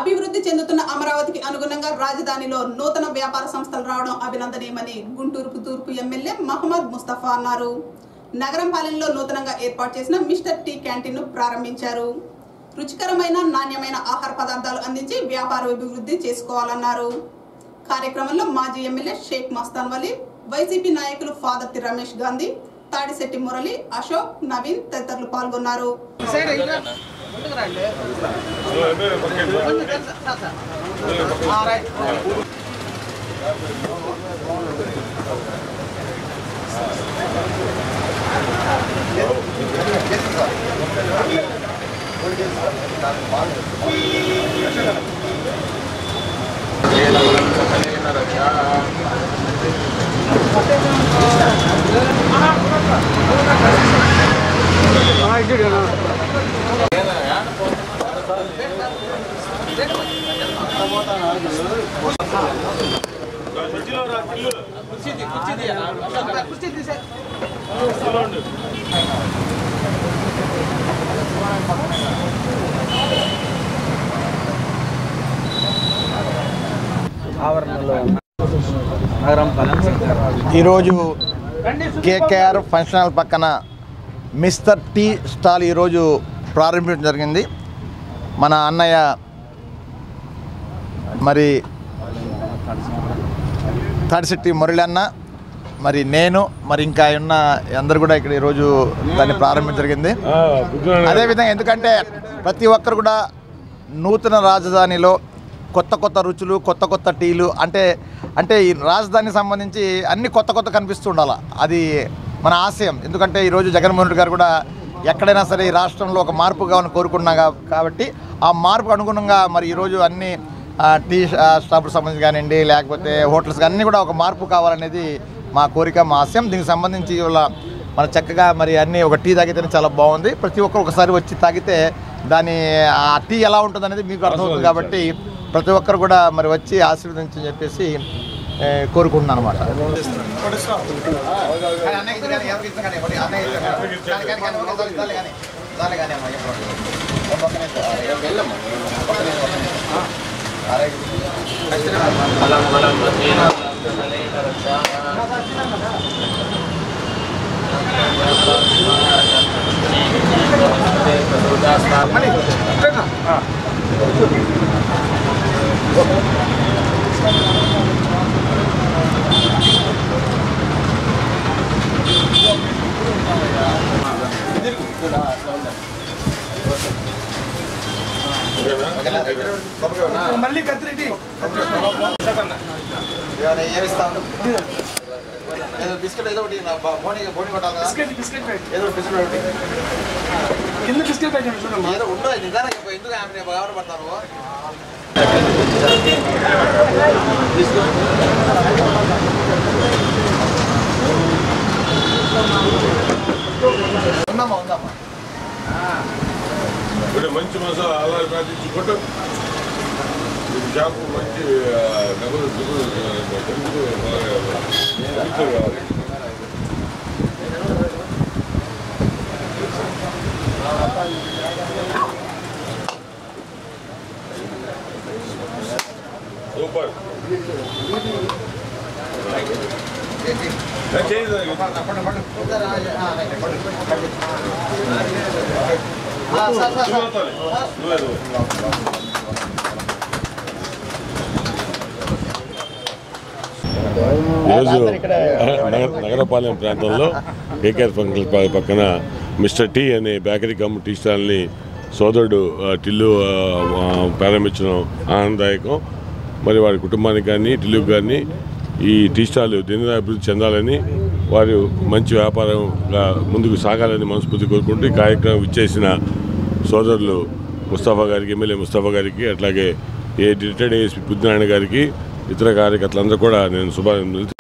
అభివృద్ధి చెందుతున్న అమరావతికి అనుగుణంగా రాజధానిలో నూతన వ్యాపార సంస్థలు రావడం అభినందనీయమని గుంటూరు తూర్పు ఎమ్మెల్యే మహమ్మద్ ముస్తఫా అన్నారు నగరం పాలెంలో నూతనంగా ఏర్పాటు చేసిన మిస్టర్ టీ క్యాంటీన్ ను ప్రారంభించారు రుచికరమైన నాణ్యమైన ఆహార పదార్థాలు అందించి వ్యాపార అభివృద్ధి చేసుకోవాలన్నారు కార్యక్రమంలో మాజీ ఎమ్మెల్యే షేక్ మస్తాన్ వలీ వైసీపీ నాయకులు ఫాదర్తి రమేష్ గాంధీ తాడిశెట్టి మురళి అశోక్ నవీన్ తదితరులు పాల్గొన్నారు ఆవరణలో నగరం పాలెం ఈరోజు కేకేఆర్ ఫంక్షన్ హాల్ పక్కన మిస్టర్ టీ స్టాల్ ఈరోజు ప్రారంభించడం జరిగింది మన అన్నయ్య మరి తాడిశెట్టి మురళి అన్న మరి నేను మరి ఇంకా ఉన్న అందరు కూడా ఇక్కడ ఈరోజు దాన్ని ప్రారంభించడం జరిగింది అదేవిధంగా ఎందుకంటే ప్రతి ఒక్కరు కూడా నూతన రాజధానిలో కొత్త కొత్త రుచులు కొత్త కొత్త టీలు అంటే అంటే ఈ రాజధానికి సంబంధించి అన్ని కొత్త కొత్త కనిపిస్తూ ఉండాలి అది మన ఆశయం ఎందుకంటే ఈరోజు జగన్మోహన్ రెడ్డి గారు కూడా ఎక్కడైనా సరే ఈ రాష్ట్రంలో ఒక మార్పు కావాలని కోరుకుంటున్నాం కా- కాబట్టి ఆ మార్పుకు అనుగుణంగా మరి ఈరోజు అన్ని ఆ, టీ స్టాప్లకు సంబంధించి కానివ్వండి లేకపోతే హోటల్స్ అన్నీ కూడా ఒక మార్పు కావాలనేది మా కోరిక మా ఆశయం దీనికి సంబంధించి ఇవాళ మన చక్కగా మరి అన్నీ ఒక టీ తాగితేనే చాలా బాగుంది ప్రతి ఒక్కరు ఒకసారి వచ్చి తాగితే దాని ఆ టీ ఎలా ఉంటుంది అనేది మీకు అర్థమవుతుంది కాబట్టి ప్రతి ఒక్కరు కూడా మరి వచ్చి ఆశీర్వదించని చెప్పేసి ఏ, కోరుకుంటున్నాను అనమాట మళ్ళీ కత్తిరెడ్డి బిస్కెట్ ఏదో ఒకటి బోని బోని కొట్టాలి కదా? బిస్కెట్ బిస్కెట్ ప్యాకెట్ ఏదో ఒకటి బిస్కెట్ ఒకటి కింద బిస్కెట్ ప్యాకెట్ చూడమ్మా ఏదో ఉండదు నిదానం ఎందుకు ఆమె బాగా పడతాను ఉందమ్మా ఉందమ్మా ఇప్పుడు మంచి మసాలా అలా పాటించి కొట్టు ఇది చేప మంచి డబ్బులు దిగులు తెలుగు కావాలి సూపర్ చేయదు నువ్వే నువ్వే ఈరోజు నగర- నగరపాలెం ప్రాంతంలో కేకేఆర్ ఫంక్షన్ ప- పక్కన మిస్టర్ టీ అనే బేకరీ కమ్ టీ స్టాల్ని సోదరుడు ఆ, టిల్లు ఆ, ఆ, ప్రారంభించడం ఆనందదాయకం మరి వారి కుటుంబానికి కానీ టిల్లుకు కానీ ఈ టీ స్టాల్ దిన అభివృద్ధి చెందాలని వారు మంచి వ్యాపారంగా ముందుకు సాగాలని మనస్ఫూర్తి కోరుకుంటూ ఈ కార్యక్రమం ఇచ్చేసిన సోదరులు ముస్తాఫా గారికి ఎమ్మెల్యే ముస్తాఫా గారికి అట్లాగే ఏ రిటైర్డ్ ఏఎస్పీ పుద్దినారాయణ గారికి ఇతర కార్యకర్తలందరూ కూడా నేను శుభాకాంక్షలు